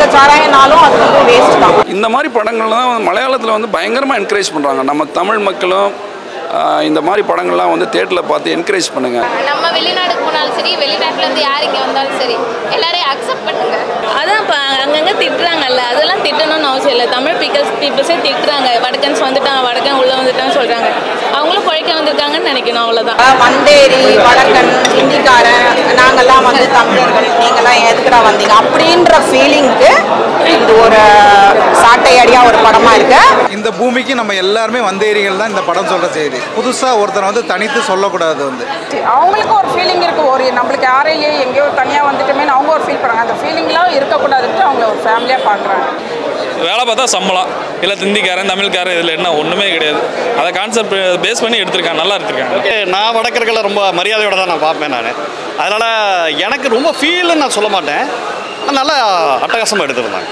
எவ்வளோ சாராயம்னாலும் அது வந்து வேஸ்ட் தான் இந்த மாதிரி படங்கள்லாம் வந்து மலையாளத்தில் வந்து பயங்கரமாக என்கரேஜ் பண்ணுறாங்க நம்ம தமிழ் மக்களும் ஆஹ், இந்த மாதிரி படங்கள்லாம் வந்து தேட்டரில் பார்த்து என்கரேஜ் பண்ணுங்கள் நம்ம வெளிநாடுக்கு போனாலும் சரி வெளிநாட்டுல இருந்து யார் இங்கே வந்தாலும் சரி எல்லாரையும் அக்செப்ட் பண்ணுங்க அதான் இப்போ அங்கங்கே திட்டுறாங்கல்ல அதெல்லாம் திட்டணும்னு அவசியம் இல்லை தமிழ் பீப்பிள்ஸ் பீப்புள்ஸே திட்டுறாங்க வடக்கன்ஸ் வந்துட்டாங்க வடக்கன் உள்ளே வந்துட்டான்னு சொல்கிறாங்க அவங்களும் குழைக்க வந்திருக்காங்கன்னு நினைக்கணும் அவ்வளோதான் வந்தேரி வடக்கன் ஹிந்திக்காரன் நாங்கெல்லாம் வந்து தமிழர்கள் நீங்கெல்லாம் எதுக்குடா வந்தீங்க அப்படின்ற ஃபீலிங்க்கு இது ஒரு சாட்டை அடியாக ஒரு படமாக இருக்கு இந்த பூமிக்கு நம்ம எல்லாருமே வந்தேரிகள் தான் இந்த படம் சொல்கிற செய்தி புதுசாக ஒருத்தரை வந்து தனித்து சொல்லக்கூடாது வந்து அவங்களுக்கும் ஒரு ஃபீலிங் இருக்குது ஒரு நம்மளுக்கு யாரும் இல்லையே எங்கேயோ தனியாக வந்துட்டுமேனு அவங்க ஒரு ஃபீல் பண்ணுறாங்க அந்த ஃபீலிங்லாம் இருக்கக்கூடாதுன்ட்டு அவங்க ஒரு ஃபேமிலியாக பார்க்குறாங்க வேலை பார்த்தா சம்பளம் இல்லை ஹிந்திக்காரன் தமிழ்காரன் இதில் என்ன ஒன்றுமே கிடையாது அதை கான்செப்ட் பேஸ் பண்ணி எடுத்திருக்காங்க நல்லா எடுத்திருக்காங்க நான் வடக்கர்களை ரொம்ப மரியாதையோட தான் நான் பார்ப்பேன் நான் அதனால் எனக்கு ரொம்ப ஃபீல்னு நான் சொல்ல மாட்டேன் நல்லா அட்டகாசமாக எடுத்திருந்தாங்க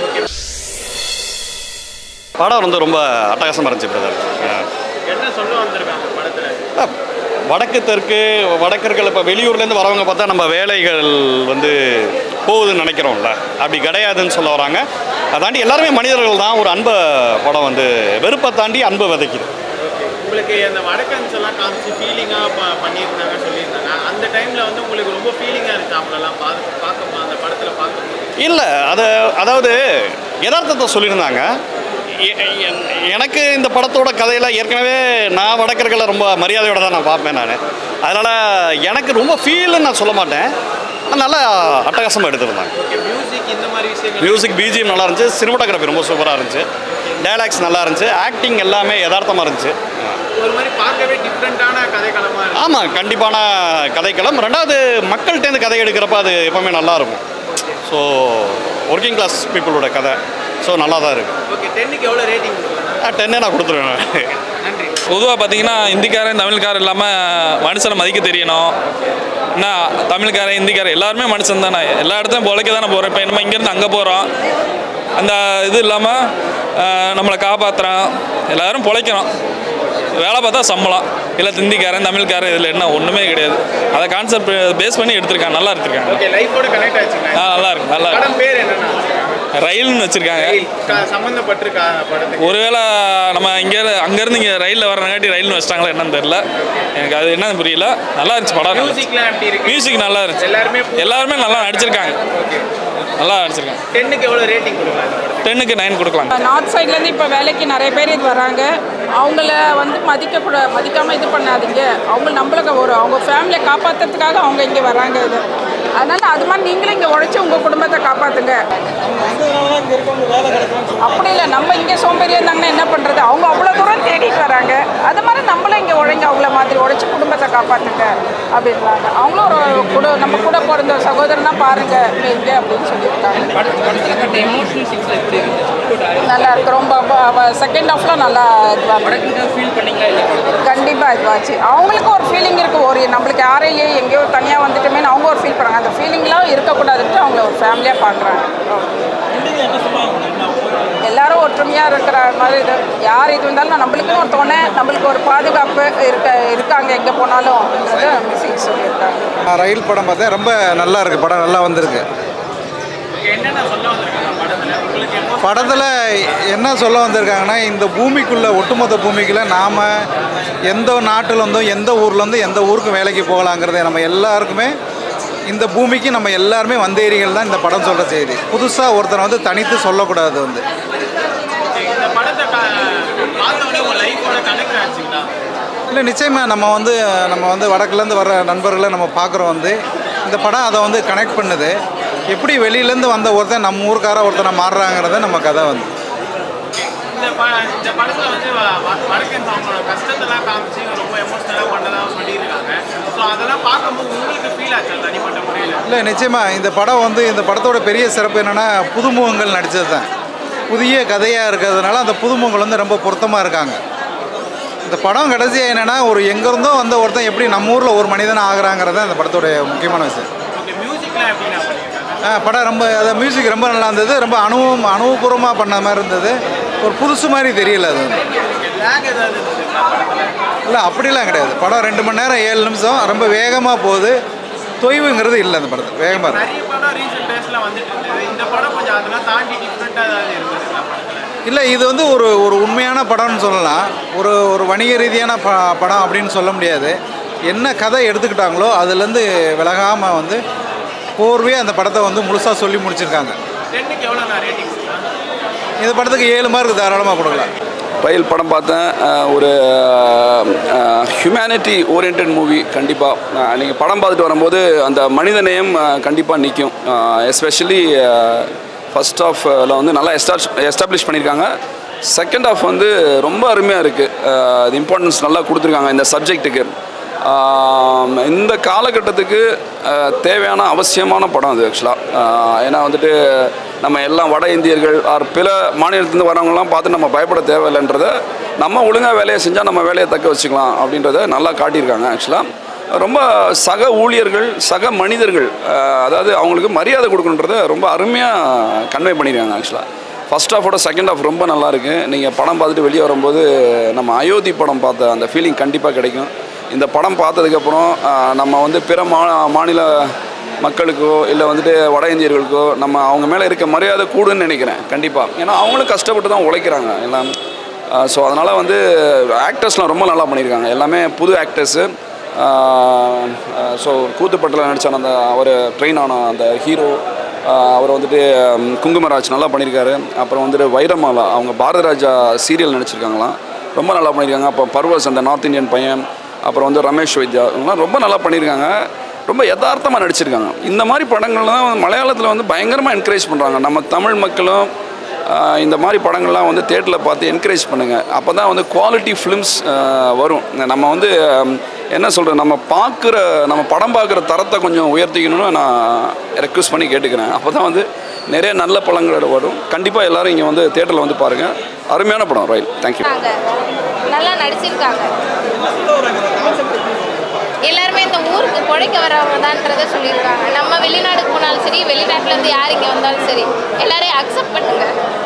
படம் வந்து ரொம்ப அட்டகாசமாக இருந்துச்சு பிரதர் என்ன சொல்ல வந்திருக்காங்க படத்துல வடக்கு தெற்கு வடக்கர்கள் இப்போ வெளியூர்லேருந்து வரவங்க பார்த்தா நம்ம வேலைகள் வந்து போகுதுன்னு நினைக்கிறோம்ல அப்படி கிடையாதுன்னு சொல்ல வராங்க அதை தாண்டி எல்லாருமே மனிதர்கள் தான் ஒரு அன்பை படம் வந்து வெறுப்பை தாண்டி அன்பை விதைக்குது உங்களுக்கு அந்த வடக்கன்ஸ் எல்லாம் காமிச்சு ஃபீலிங்காக ப பண்ணியிருந்தாங்க சொல்லியிருந்தாங்க அந்த டைமில் வந்து உங்களுக்கு ரொம்ப ஃபீலிங்காக இருந்துச்சு அவங்களெல்லாம் பார்க்க பார்க்க அந்த படத்தில் பார்க்கும்போது இல்லை அது அதாவது யதார்த்தத்தை சொல்லியிருந்தாங்க எ- எ- எனக்கு இந்த படத்தோட கதையில் ஏற்கனவே நான் வடக்கர்களை ரொம்ப மரியாதையோட தான் நான் பார்ப்பேன் நான் அதனால் எனக்கு ரொம்ப ஃபீல்னு நான் சொல்ல மாட்டேன் நல்லா அட்டகாசமாக எடுத்திருந்தாங்க மியூசிக் இந்த மாதிரி விஷயங்கள் மியூசிக் பிஜிஎம் நல்லா இருந்துச்சு சினிமாட்டோகிராஃபி ரொம்ப சூப்பராக இருந்துச்சு டைலாக்ஸ் நல்லா இருந்துச்சு ஆக்டிங் எல்லாமே யதார்த்தமாக இருந்துச்சு ஒரு மாதிரி பார்க்கவே டிஃப்ரெண்ட்டான கதைக்களமாக இருக்கு ஆமாம் கண்டிப்பான கதைக்களம் ரெண்டாவது மக்கள்கிட்டேருந்து கதை எடுக்கிறப்ப அது எப்போவுமே நல்லா இருக்கும் ஸோ ஒர்க்கிங் கிளாஸ் பீப்புளோட கதை ஸோ நல்லா தான் இருக்குது ஓகே டென்னுக்கு எவ்வளோ ரேட்டிங் கொடுக்கலாம் டென்னே நான் கொடுத்துருவேன் நன்றி பொதுவாக பார்த்தீங்கன்னா ஹிந்திக்காரன் தமிழ்காரன் இல்லாமல் மனுஷனை மதிக்க தெரியணும் என்ன தமிழ்காரன் ஹிந்திக்காரன் எல்லாருமே மனுஷன் தானே எல்லா இடத்துலையும் பொழைக்க தானே போகிறோம் இப்போ நம்ம இங்கேருந்து அங்கே போகிறோம் அந்த இது இல்லாமல் நம்மளை காப்பாற்றுறோம் எல்லாரும் பொழைக்கணும் வேலை பார்த்தா சம்பளம் இல்லை ஹிந்திக்காரன் தமிழ்காரன் இதில் என்ன ஒன்றுமே கிடையாது அதை கான்செப்ட் பேஸ் பண்ணி எடுத்திருக்காங்க நல்லா எடுத்திருக்காங்க ஓகே லைஃபோட கனெக்ட் ஆச்சுங்களா ஆ நல்லா இருக்கு நல்லா படம் இருக்கு பேர் என்னன்னா ரயில்னு வச்சுருக்காங்க க- சம்மந்தப்பட்டிருக்கா படத்துக்கு ஒருவேளை நம்ம இங்கே அங்கேருந்து இங்கே ரயிலில் வரங்காட்டி ரயில்னு வச்சிட்டாங்களா என்னன்னு தெரியல எனக்கு அது என்னன்னு புரியல நல்லா இருந்துச்சு படம் நல்லா இருந்துச்சு. மியூசிக்லாம் எப்படி இருக்கு மியூசிக் நல்லா இருந்துச்சு எல்லாருமே எல்லாருமே நல்லா நடிச்சிருக்காங்க நல்லா நடிச்சிருக்காங்க டென்னுக்கு எவ்வளோ ரேட்டிங் கொடுக்கலாம் இந்த படத்துக்கு டென்னுக்கு நைன் கொடுக்கலாம் நார்த் சைட்லேருந்து இப்போ வேலைக்கு நிறைய பேர் இது வராங்க அவங்கள வந்து மதிக்கக்கூட மதிக்காமல் இது பண்ணாதீங்க அவங்க நம்மளுக்கு ஒரு அவங்க ஃபேமிலியை காப்பாற்றுறதுக்காக அவங்க இங்கே வராங்க இது அதனால் அது மாதிரி நீங்களும் இங்கே உழைச்சி உங்கள் குடும்பத்தை காப்பாற்றுங்க அப்படி இல்லை நம்ம இங்கே சோம்பேறியாக இருந்தாங்கன்னா என்ன பண்ணுறது அவங்க அவ்வளோ தூரம் தேடிட்டு வராங்க அது மாதிரி நம்மளும் இங்கே உழைங்க அவங்கள மாதிரி உழைச்சி குடும்பத்தை காப்பாற்றுங்க அப்படின்றாங்க அவங்களும் ஒரு கூட நம்ம கூட பிறந்த சகோதரனா பாருங்க இங்கே அப்படின்னு சொல்லியிருக்காங்க நல்லா இருக்கு ரொம்ப செகண்ட் ஹாஃப்லாம் நல்லா கண்டிப்பாக இதுவாச்சு அவங்களுக்கும் ஒரு ஃபீலிங் இருக்குது ஒரு நம்மளுக்கு யாரும் இல்லையே எங்கேயோ தனியாக வந்துட்டுமேனு அவங்க ஒரு ஃபீல் பண்ணுறாங்க அந்த ஃபீலிங்லாம் இருக்கக்கூடாதுன்ட்டு அவங்கள ஒரு ஃபேமிலியாக பார்க்குறாங்க எல்லாரும் ஒற்றுமையாக இருக்கிற மாதிரி இது யார் இது இருந்தாலும் நம்மளுக்குன்னு ஒரு துணை நம்மளுக்கு ஒரு பாதுகாப்பு இருக்க இருக்காங்க எங்கே போனாலும் அப்படின்றத மெசேஜ் சொல்லியிருக்காங்க நான் ரயில் படம் பார்த்தேன் ரொம்ப நல்லா இருக்கு படம் நல்லா வந்திருக்கு என்னென்ன சொல்ல வந்திருக்காங்க படத்தில் உங்களுக்கு என்ன படத்தில் என்ன சொல்ல வந்திருக்காங்கன்னா இந்த பூமிக்குள்ளே ஒட்டுமொத்த பூமிக்குள்ளே நாம் எந்த நாட்டில் இருந்தோ எந்த ஊரில் இருந்தோ எந்த ஊருக்கு வேலைக்கு போகலாங்கிறத நம்ம எல்லாருக்குமே இந்த பூமிக்கு நம்ம எல்லாருமே வந்தேரிகள் தான் இந்த படம் சொல்கிற செய்தி புதுசாக ஒருத்தரை வந்து தனித்து சொல்லக்கூடாது வந்து இந்த படத்தை க- பார்த்த உடனே உங்கள் லைஃபோட கனெக்ட் ஆச்சுங்களா இல்லை நிச்சயமாக நம்ம வந்து நம்ம வந்து வடக்குலேருந்து வர நண்பர்களை நம்ம பார்க்குறோம் வந்து இந்த படம் அதை வந்து கனெக்ட் பண்ணுது எப்படி வெளியிலேருந்து வந்த ஒருத்தன் நம்ம ஊருக்கார ஒருத்தனை மாறுறாங்கிறத நம்ம கதை வந்து இந்த ப இந்த படத்தில் வந்து வ- வ- வடக்கன்ஸ் அவங்களோட கஷ்டத்தெல்லாம் காமிச்சு ரொம்ப எமோஷ்னலாக பண்ணதாக சொல்லியிருக்காங்க ஸோ அதெல்லாம் பார்க்கும்போது உங்களுக்கு ஃபீல் ஆச்சு தனிப்பட்ட முறையில் இல்லை நிச்சயமாக இந்த படம் வந்து இந்த படத்தோட பெரிய சிறப்பு என்னென்னா புதுமுகங்கள் நடித்தது தான் புதிய கதையாக இருக்கிறதுனால அந்த புதுமுகங்கள் வந்து ரொம்ப பொருத்தமாக இருக்காங்க இந்த படம் கடைசியாக என்னென்னா ஒரு எங்கேருந்தோ வந்த ஒருத்தன் எப்படி நம்ம ஊரில் ஒரு மனிதன் ஆகுறாங்கிறது தான் இந்த படத்தோடைய முக்கியமான விஷயம் ஓகே மியூசிக்லாம் எப்படின்னா பண்ணியிருக்காங்க ஆ, படம் ரொம்ப அந்த மியூசிக் ரொம்ப நல்லா இருந்தது ரொம்ப அனுபவம் அனுபவபூர்வமாக பண்ண மாதிரி இருந்தது ஒரு புதுசு மாதிரி தெரியல அது வந்து லேக் ஏதாவது இருந்ததுங்களா படத்தில் இல்லை அப்படிலாம் கிடையாது படம் ரெண்டு மணி நேரம் ஏழு நிமிஷம் ரொம்ப வேகமாக போகுது தொய்வுங்கிறது இல்லை அந்த படத்தில் வேகமாக இருக்கு நிறைய படம் ரீசெண்ட் டேஸ்ல வந்துட்டு இருந்தது இந்த படம் கொஞ்சம் அதெல்லாம் தாண்டி டிஃப்ரெண்ட்டாக ஏதாவது இருந்தது இல்லை இது வந்து ஒரு ஒரு உண்மையான படம்னு சொல்லலாம் ஒரு ஒரு வணிக ரீதியான ப படம் அப்படின்னு சொல்ல முடியாது என்ன கதை எடுத்துக்கிட்டாங்களோ அதுலேருந்து விலகாமல் வந்து கோர்வையாக அந்த படத்தை வந்து முழுசாக சொல்லி முடிச்சிருக்காங்க டென்னுக்கு எவ்வளோ நான் ரேட்டிங் கொடுக்கலாம் இந்த படத்துக்கு ஏழு மார்க் தாராளமாக கொடுக்கலாம் ரயில் படம் பார்த்தேன் அஹ் ஒரு ஹியூமனிட்டி ஓரியன்ட் மூவி கண்டிப்பாக நீங்கள் படம் பார்த்துட்டு வரும்போது அந்த மனிதநேயம் கண்டிப்பாக நிற்கும் எஸ்பெஷலி ஃபர்ஸ்ட் ஹாஃபில் வந்து நல்லா எஸ்டாப்ளிஷ் எஸ்டாப்ளிஷ் பண்ணியிருக்காங்க செகண்ட் ஹாஃப் வந்து ரொம்ப அருமையாக இருக்குது அது இம்பார்ட்டன்ஸ் நல்லா கொடுத்துருக்காங்க இந்த சப்ஜெக்ட்டுக்கு ஆம், இந்த காலகட்டத்துக்கு அஹ், தேவையான அவசியமான படம் அது ஆக்சுவலாக ஏன்னா வந்துட்டு நம்ம எல்லாம் வட இந்தியர்கள் ஆர் பிற மாநிலத்திலேருந்து வரவங்கலாம் பார்த்து நம்ம பயப்பட தேவையில்லைன்றத நம்ம ஒழுங்காக வேலையை செஞ்சால் நம்ம வேலையை தக்க வச்சுக்கலாம் அப்படின்றத நல்லா காட்டியிருக்காங்க ஆக்சுவலாக ரொம்ப சக ஊழியர்கள் சக மனிதர்கள் அஹ், அதாவது அவங்களுக்கு மரியாதை கொடுக்கணுன்றத ரொம்ப அருமையாக கன்வே பண்ணியிருக்காங்க ஆக்சுவலாக ஃபர்ஸ்ட் ஹாஃபோட செகண்ட் ஹாஃப் ரொம்ப நல்லா இருக்கு நீங்கள் படம் பார்த்துட்டு வெளியே வரும்போது நம்ம அயோத்தி படம் பார்த்த அந்த ஃபீலிங் கண்டிப்பாக கிடைக்கும் இந்த படம் பார்த்ததுக்கப்புறம் ஆஹ், நம்ம வந்து பிற மா மாநில மக்களுக்கோ இல்லை வந்துட்டு வட இந்தியர்களுக்கோ நம்ம அவங்க மேலே இருக்க மரியாதை கூடுன்னு நினைக்கிறேன் கண்டிப்பாக ஏன்னா அவங்களும் கஷ்டப்பட்டு தான் உழைக்கிறாங்க எல்லாம் ஸோ அதனால் வந்து ஆக்டர்ஸ்லாம் ரொம்ப நல்லா பண்ணியிருக்காங்க எல்லாமே புது ஆக்டர்ஸு ஸோ கூத்துப்பட்டில் நடித்தான அந்த அவர் ட்ரெயின் ஆன அந்த ஹீரோ அவர் வந்துட்டு ம், குங்குமராஜ் நல்லா பண்ணியிருக்காரு அப்புறம் வந்துட்டு வைரமாலா அவங்க பாரதிராஜா சீரியல் நடிச்சிருக்காங்களாம் ரொம்ப நல்லா பண்ணியிருக்காங்க அப்போ பர்வஸ் அந்த நார்த் இந்தியன் பையன் அப்புறம் வந்து ரமேஷ் வைத்யா இவங்கலாம் ரொம்ப நல்லா பண்ணியிருக்காங்க ரொம்ப யதார்த்தமாக நடிச்சிருக்காங்க இந்த மாதிரி படங்கள்லாம் வந்து மலையாளத்தில் வந்து பயங்கரமாக என்கரேஜ் பண்ணுறாங்க நம்ம தமிழ் மக்களும் ஆஹ் இந்த மாதிரி படங்கள்லாம் வந்து தேட்டரில் பார்த்து என்கரேஜ் பண்ணுங்கள் அப்போ தான் வந்து குவாலிட்டி ஃபிலிம்ஸ் வரும் நம்ம வந்து ஆம், என்ன சொல்கிறது நம்ம பார்க்குற நம்ம படம் பார்க்குற தரத்தை கொஞ்சம் உயர்த்திக்கணும்னு நான் ரெக்வஸ்ட் பண்ணி கேட்டுக்கிறேன் அப்போ தான் வந்து நிறைய நல்ல படங்கள் வரும் கண்டிப்பாக எல்லாரும் இங்கே வந்து தேட்டரில் வந்து பாருங்கள் அருமையான படம் ரயில் தேங்க்யூ நல்லா நடிச்சிருக்காங்க எல்லாருமே இந்த ஊருக்கு பிழைக்க வரவங்க தான்றதை சொல்லியிருக்காங்க நம்ம வெளிநாடுக்கு போனாலும் சரி வெளிநாட்டுலேருந்து யார் இங்கே வந்தாலும் சரி எல்லாரையும் அக்செப்ட் பண்ணுங்க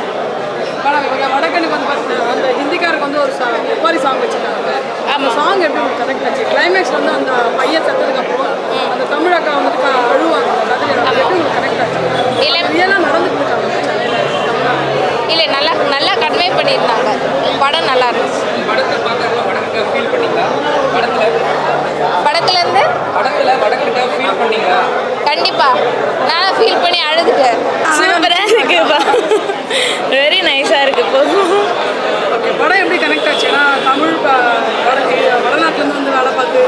படம் இவங்க வடக்கனுக்கு வந்து பார்த்தீங்கன்னா அந்த ஹிந்திக்காருக்கு வந்து ஒரு சாங் ஒப்பாரி சாங் வச்சுருக்காங்க அந்த சாங் எப்படி உங்களுக்கு கனெக்ட் ஆச்சு கிளைமேக்ஸ் வந்து அந்த பையன் செத்ததுக்கு அப்புறம் அந்த தமிழ் அக்கா வந்துட்டு க- அழுவாங்க அந்த கதையில அது எப்படி உங்களுக்கு கனெக்ட் ஆச்சு இல்லை ரியலாக நடந்துட்டு இருக்காங்க சென்னையில் தமிழ்நாட்டில் இல்லை நல்லா நல்லா கன்வே பண்ணியிருந்தாங்க படம் நல்லா இருந்துச்சு படத்தை பார்க்கறதுல வடக்கிட்ட ஃபீல் பண்ணீங்களா படத்தில் படத்துலேருந்து படத்தில் வடக்கிட்ட ஃபீல் பண்ணீங்களா கண்டிப்பாக நான் ஃபீல் பண்ணி அழுதுட்டேன் சூப்பராக இருக்குப்பா வெரி நைஸாக இருக்கு போதும் ஓகே படம் எப்படி கனெக்ட் ஆச்சு ஏன்னா தமிழ் ப- வட வடநாட்டிலேருந்து வந்து வேலை பார்த்து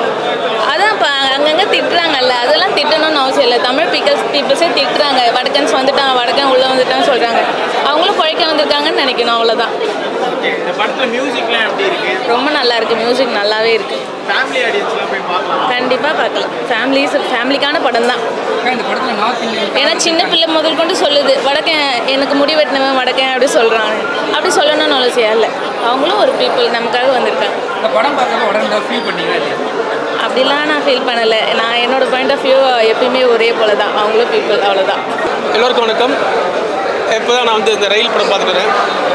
அதான் இப்போ அங்கங்கே திட்டுறாங்கல்ல அதெல்லாம் திட்டணும்னு அவசியம் இல்லை தமிழ் பீக்கல்ஸ் பீப்புள்ஸே திட்டுறாங்க வடக்கன்ஸ் வந்துட்டான் வடக்கன் உள்ளே வந்துட்டான்னு சொல்கிறாங்க அவங்களும் பிழைக்க வந்திருக்காங்கன்னு நினைக்கணும் அவ்வளோதான் இந்த படத்தில் மியூசிக்லாம் எப்படி இருக்கு ரொம்ப நல்லா இருக்கு மியூசிக் நல்லாவே இருக்கு ஃபேமிலி ஆடியன்ஸ்லாம் போய் பார்க்கலாம் கண்டிப்பாக பார்க்கலாம் ஃபேமிலிஸ் ஃபேமிலிக்கான படம் தான் அக்கா இந்த படத்தில் நார்த் இந்தியன் ஏன்னா சின்ன பிள்ளை முதல் கொண்டு சொல்லுது வடக்கன் எனக்கு முடி வெட்டினவன் வடக்கன் அப்படி சொல்கிறாங்க அப்படி சொல்லணும்னு அவசியம் இல்லை அவங்களும் ஒரு பீப்புள் நமக்காக வந்திருக்காங்க இந்த படம் பார்க்கறப்ப வடக்கிட்ட ஃபீல் பண்ணீங்களா இல்லையா அப்படிலாம் நான் ஃபீல் பண்ணலை நான் என்னோட பாயிண்ட் ஆஃப் வியூ எப்பயுமே ஒரே போல தான் அவங்களும் பீப்புள் அவ்வளோதான் எல்லோருக்கும் வணக்கம் இப்போ தான் நான் வந்து இந்த ரயில் படம் பார்த்துட்டு வரேன்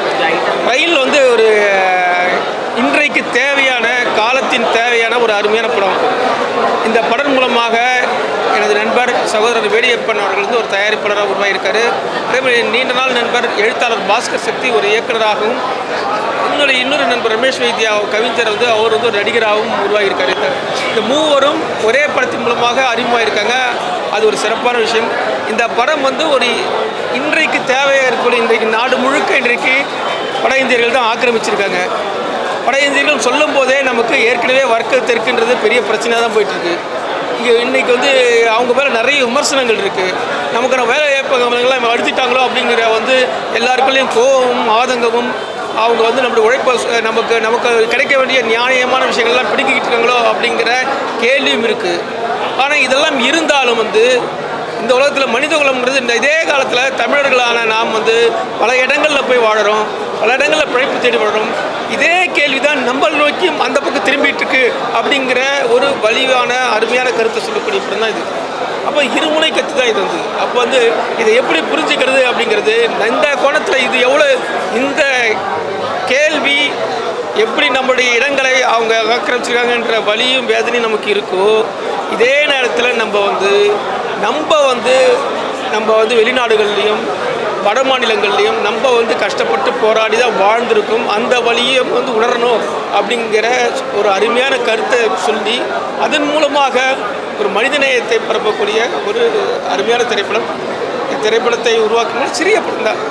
ரயில் வந்து ஒரு அஹ், இன்றைக்கு தேவையான காலத்தின் தேவையான ஒரு அருமையான படம் இந்த படம் மூலமாக எனது நண்பர் சகோதரர் வேடியப்பன் அவர்கள் வந்து ஒரு தயாரிப்பாளராக உருவாகியிருக்காரு அதே மாதிரி நீண்ட நாள் நண்பர் எழுத்தாளர் பாஸ்கர் சக்தி ஒரு இயக்குனராகவும் இன்னொரு இன்னொரு நண்பர் ரமேஷ் வைத்யா கவிஞர் வந்து அவர் வந்து ஒரு நடிகராகவும் உருவாகியிருக்காரு இந்த- இந்த மூவரும் ஒரே படத்தின் மூலமாக அறிமுகமாயிருக்காங்க அது ஒரு சிறப்பான விஷயம் இந்த படம் வந்து ஒரு இன்றைக்கு தேவையாக இருக்கக்கூடிய இன்றைக்கு நாடு முழுக்க இன்றைக்கு வட இந்தியர்கள் தான் ஆக்கிரமிச்சிருக்காங்க வட இந்தியர்கள் சொல்லும் போதே நமக்கு ஏற்கனவே வர்க்க தெற்குன்றது பெரிய பிரச்சனையாக தான் போயிட்டுருக்கு இங்கே இன்றைக்கி வந்து அவங்க மேலே நிறைய விமர்சனங்கள் இருக்குது நமக்கான வேலை வாய்ப்புகள்லாம் அழுத்திட்டாங்களோ அப்படிங்கிற வந்து எல்லாருக்குள்ளேயும் கோபமும் ஆதங்கமும் அவங்க வந்து நம்மளுடைய உழைப்பை சு- நமக்கு நமக்கு கிடைக்க வேண்டிய நியாயமான விஷயங்கள்லாம் பிடிக்கிட்டு இருக்காங்களோ அப்படிங்கிற கேள்வியும் இருக்குது ஆனால் இதெல்லாம் இருந்தாலும் வந்து இந்த உலகத்தில் மனித குலம்ங்கிறது இந்த இதே காலத்தில் தமிழர்களான நாம் வந்து பல இடங்களில் போய் வாழறோம் பல இடங்களில் பிழைப்பு தேடி வாழறோம் இதே கேள்வி தான் நம்ம நோக்கியும் அந்த பக்கம் திரும்பிட்டு இருக்கு அப்படிங்கிற ஒரு வலிவான அருமையான கருத்தை சொல்லக்கூடிய படம் தான் இது அப்போ இருமுனை கத்து தான் இது வந்து அப்போ வந்து இதை எப்படி புரிஞ்சுக்கிறது அப்படிங்கிறது இந்த கோணத்தில் இது எவ்வளோ இந்த கேள்வி எப்படி நம்மளுடைய இடங்களை அவங்க ஆக்கிரமிச்சிருக்காங்கன்ற வலியும் வேதனையும் நமக்கு இருக்கோ இதே நேரத்தில் நம்ம வந்து நம்ம வந்து நம்ம வந்து வெளிநாடுகள்லேயும் வட மாநிலங்கள்லேயும் நம்ம வந்து கஷ்டப்பட்டு போராடி தான் வாழ்ந்திருக்கோம் அந்த வழியை வந்து உணரணும் அப்படிங்கிற ஒரு அருமையான கருத்தை சொல்லி அதன் மூலமாக ஒரு மனிதநேயத்தை பரப்பக்கூடிய ஒரு அருமையான திரைப்படம் இந்த திரைப்படத்தை உருவாக்கும் சிறிய படம் தான்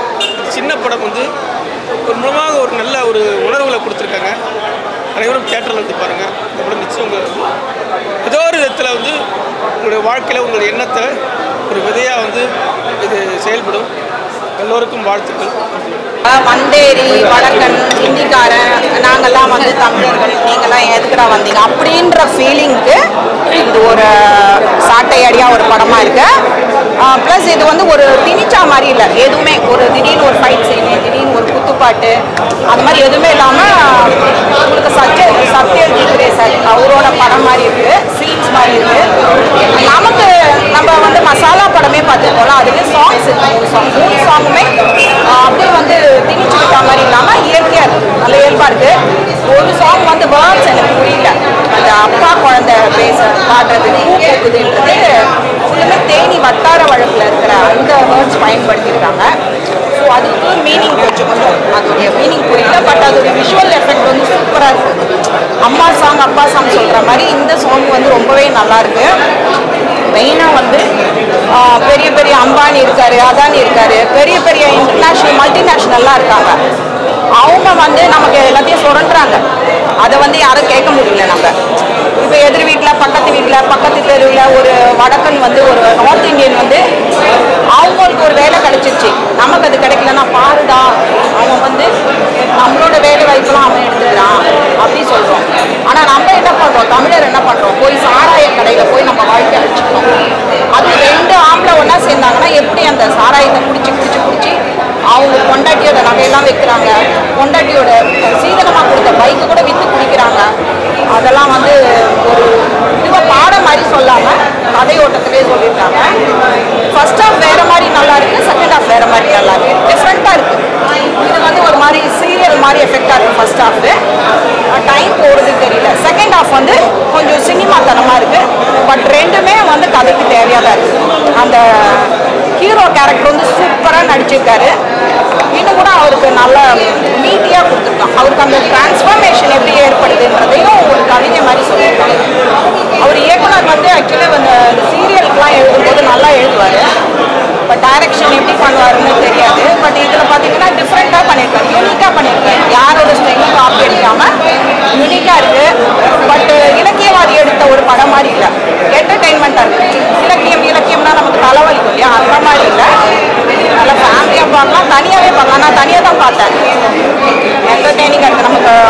சின்ன படம் வந்து ஒரு மூலமாக ஒரு நல்ல ஒரு உணர்வுகளை கொடுத்துருக்காங்க அனைவரும் தேட்டரில் வந்து பாருங்கள் இந்த படம் நிச்சயம் உங்களுக்கு ஏதோ ஒரு விதத்தில் வந்து உங்களுடைய வாழ்க்கையில் உங்களுடைய எண்ணத்தை ஒரு விதையாக வந்து இது செயல்படும் எல்லோருக்கும் வாழ்த்துக்கள் மந்தேரி வடக்கன் ஹிந்திக்காரன் நாங்கெல்லாம் வந்து தமிழர்கள் நீங்கள்லாம் எதுக்குடா வந்தீங்க அப்படின்ற ஃபீலிங்க்கு இது ஒரு சாட்டை அடியாக ஒரு படமாக இருக்கு ப்ளஸ் இது வந்து ஒரு திணிச்சா மாதிரி இல்லை எதுவுமே ஒரு திடீர்னு ஒரு ஃபைட் சீனு திடீர்னு ஒரு குத்துப்பாட்டு அந்த மாதிரி எதுவுமே இல்லாமல் உங்களுக்கு சத்ய சத்யஜித் ரே சார் அவரோட படம் மாதிரி இருக்கு சீன்ஸ் மாதிரி இருக்கு நமக்கு நம்ம வந்து மசாலா படமே பார்த்துருக்கோம்ல அதுக்கு சாங்ஸ் இருக்கு மூணு சாங் மூணு சாங்குமே அப்படியே வந்து திணிச்சு விட்ட மாதிரி இல்லாமல் இயற்கையாக இருக்கு நல்ல இயல்பாக இருக்கு ஒரு சாங் வந்து வேர்ட்ஸ் எனக்கு புரியல அந்த அப்பா குழந்தை பேச காட்டுறது பூ பூக்குதுன்றது ஃபுல்லுமே தேனி வட்டார வழக்கில் இருக்கிற அந்த வேர்ட்ஸ் பயன்படுத்தியிருக்காங்க ஸோ அதுக்கு மீனிங் கொஞ்சம் கொஞ்சம் அதோடைய மீனிங் புரியல பட் அதோடைய விஷுவல் எஃபெக்ட் வந்து சூப்பராக இருக்கு அம்மா சாங் அப்பா சாங் சொல்கிற மாதிரி இந்த சாங் வந்து ரொம்பவே நல்லா இருக்கு மெயினாக வந்து ஆஹ், பெரிய பெரிய அம்பானி இருக்காரு அதானி இருக்காரு பெரிய பெரிய இன்டர்நேஷ்னல் மல்டிநேஷ்னல்லாம் இருக்காங்க அவங்க வந்து நமக்கு எல்லாத்தையும் சுரண்டுறாங்க அதை வந்து யாரும் கேட்க முடியல நம்ம இப்போ எதிர் வீட்டில் பக்கத்து வீட்டில் பக்கத்து தெருவில் ஒரு வடக்கன் வந்து ஒரு நார்த் இந்தியன் வந்து அவங்களுக்கு ஒரு வேலை கிடைச்சிருச்சு நமக்கு அது கிடைக்கலன்னா பாருடா அவன் வந்து நம்மளோட வேலை வாய்ப்பெல்லாம் அவன் எடுத்துக்கிறான் அப்படி சொல்கிறோம் ஆனால் நம்ம என்ன பண்ணுறோம் தமிழர் என்ன பண்ணுறோம் போய் சாராய கடையில் போய் நம்ம வாழ்க்கை அழிச்சுக்கணும் அது ரெண்டு ஆம்பளை ஒன்றா சேர்ந்தாங்கன்னா எப்படி அந்த சாராயத்தை குடிச்சு குடிச்சு குடிச்சு அவங்க பொண்டாட்டியோட நகையெல்லாம் வைக்கிறாங்க பொண்டாட்டியோட சீதனமாக கொடுத்த பைக்கு கூட விற்று குடிக்கிறாங்க அதெல்லாம் வந்து ஒரு இதுவாக பாடம் மாதிரி சொல்லாமல் கதையோட்டத்திலே சொல்லியிருக்காங்க ஃபர்ஸ்ட் ஹாஃப் வேற மாதிரி நல்லா இருக்கு செகண்ட் ஹாஃப் வேற மாதிரி நல்லா இருக்கு டிஃப்ரெண்ட்டாக இருக்கு இது வந்து ஒரு மாதிரி சீரியல் மாதிரி எஃபெக்டாக இருக்கு ஃபர்ஸ்ட் ஹாஃப் டைம் போகிறது தெரியல செகண்ட் ஹாஃப் வந்து கொஞ்சம் சினிமா தனமாக இருக்கு பட் ரெண்டுமே வந்து கதைக்கு தேவையாக தான் இருக்கு அந்த ஹீரோ கேரக்டர் வந்து சூப்பராக நடிச்சிருக்காரு இன்னும் கூட அவருக்கு நல்ல மீட்டியாக கொடுத்துருக்கான் அவருக்கு அந்த டிரான்ஸ்ஃபர்மேஷன் எப்படி ஏற்படுதுன்றதையும் ஒரு கவிதை மாதிரி சொல்லியிருக்காங்க அவர் இயக்குனர் வந்து ஆக்சுவலி அந்த சீரியலுக்குலாம் எழுதும்போது நல்லா எழுதுவார் பட் டைரக்ஷன் எப்படி பண்ணுவாருன்னு தெரியாது பட் இதில் பார்த்தீங்கன்னா டிஃப்ரெண்ட்டாக பண்ணியிருக்காரு யூனிக்காக பண்ணியிருக்காரு யாரோட ஸ்டைலும் காப்பி அடிக்காமல் யூனிக்காக இருக்குது பட் இலக்கியவாதி எடுத்த ஒரு படம் மாதிரி இல்லை என்டர்டெயின்மெண்ட்டாக இருக்குது இலக்கியம் இலக்கியம்னா நமக்கு தலைவலிக்கும் இல்லையா அந்த மாதிரி இல்லை நல்லா ஃபேமிலியாக பார்க்கலாம் தனியாகவே பார்க்கலாம் நான் தனியாக தான் பார்த்தேன் என்டர்டெய்னிங்காக இருக்குது நமக்கு